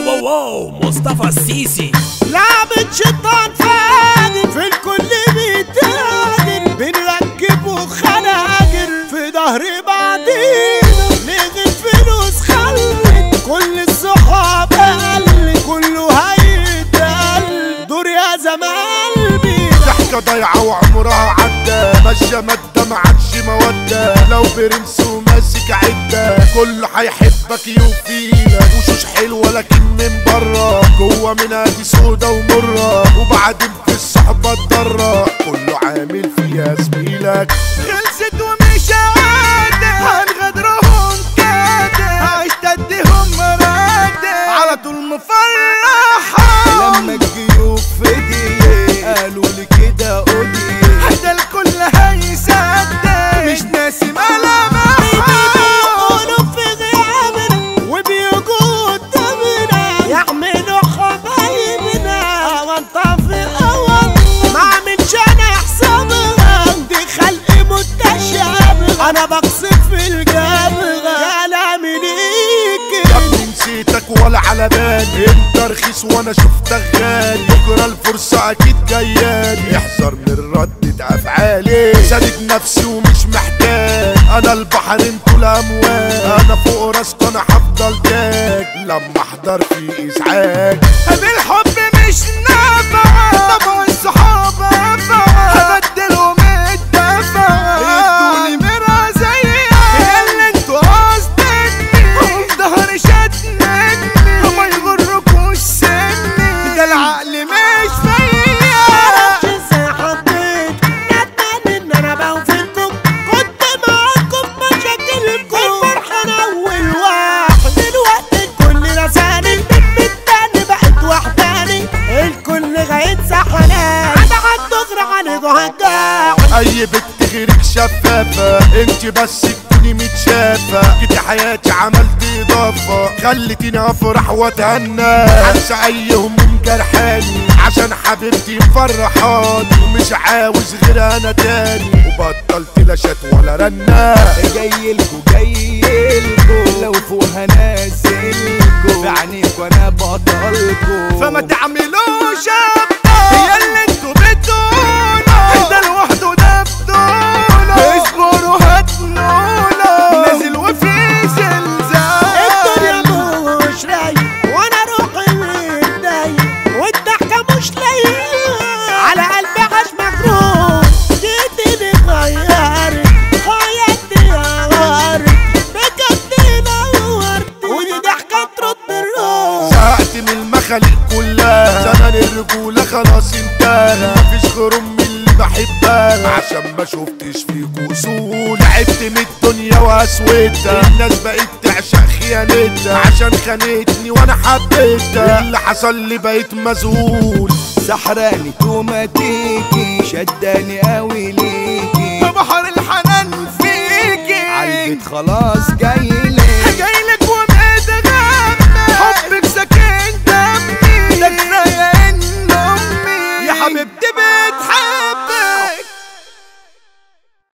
واو واو واو مصطفى السيسي لعبة شيطان فاجر في الكل بيتاجر بنركبه خناجر في ظهر بعضينا نغي فلوس خلت كل الصحاب قل كله هيتقل دور يا زمان قلبي ضحكة ضايعة وعمرها عدى ماشية مادة ما عادش مودة لو برنس وماسك عدة كله هيحبك يوفيلك وشوش حلوة لكن من برا جوه منها دي سودا ومرة وبعدين في الصحبة الضرة كله عامل فيها زميلك خلصت ومش عادة هنغدرهم كادة هشتدهم مرادة على طول مفرحة لما الجيوب فدي قالوا لي كده قولي ده الكل هيصدق مش ناسي ملامحها بيقولوا في غيابنا وبيجوا قدامنا يعملوا حبايبنا وانطفي اول ما عملش انا حسابها دي خلق متشابه انا بقصد في الجبهة كلامي ليك يا ابني نسيتك ولا على بالي انت رخيص وانا شفتك غالي بكره الفرصه اكيد جايالي احذر من ردة افعالي ساند نفسي ومش محتاج انا البحر انتوا الامواج انا فوق راسك انا هفضل تاج لما احضر في ازعاج بالحب مش نافع طبع الصحاب انفع هبدلهم الدفع ادوني مرة زيها اللي انتوا قصدني وفي ظهري شدني وما يغركوش سني ده العقل مش فيا معرفش ازاي حبيت ندمان ان انا بوفيكم كنت معاكم في مشاكلكم الفرحة انا اول واحد دلوقتي الكل رساني من التاني بقت وحداني الكل غايت سحناني انا هتغرى عنكوا هجاع اي بنت غيرك شفافة انت بس تكوني متشافة كده حياتي عملت اضافة خلتيني افرح واتهنى انسى اي هموم جرحاني عشان حبيبتي مفرحاني ومش عاوز غير انا تاني وبطلت لا شات ولا رنة جايلكوا جايلكوا لو فوق هنزلكوا بعينيكوا انا بطلكوا فما تعملوش ابطال هي اللي انتوا بتقولوا ده لوحده ده بطولة اصبروا هتنولوا نازل وفي زلزال الدنيا مش رايق وانا روحي متضايق والضحكة مش لايقة على قلبي عاش مجروح جيتني غيرت حياتي غيرت بجد نورت ودي ضحكة ترد الروح زهقت من المخاليق كلها زمن الرجولة خلاص انتهى مفيش غرم من اللي بحبها عشان ما شفتش فيكوا اصول تعبت من الدنيا واسودها الناس بقت تعشق خيانتها عشان خانتني وانا حبيتها اللي حصل لي بقيت مذهول سحراني توماتيكي شداني قوي ليكي بحر الحنان فيكي عالبيت خلاص جاي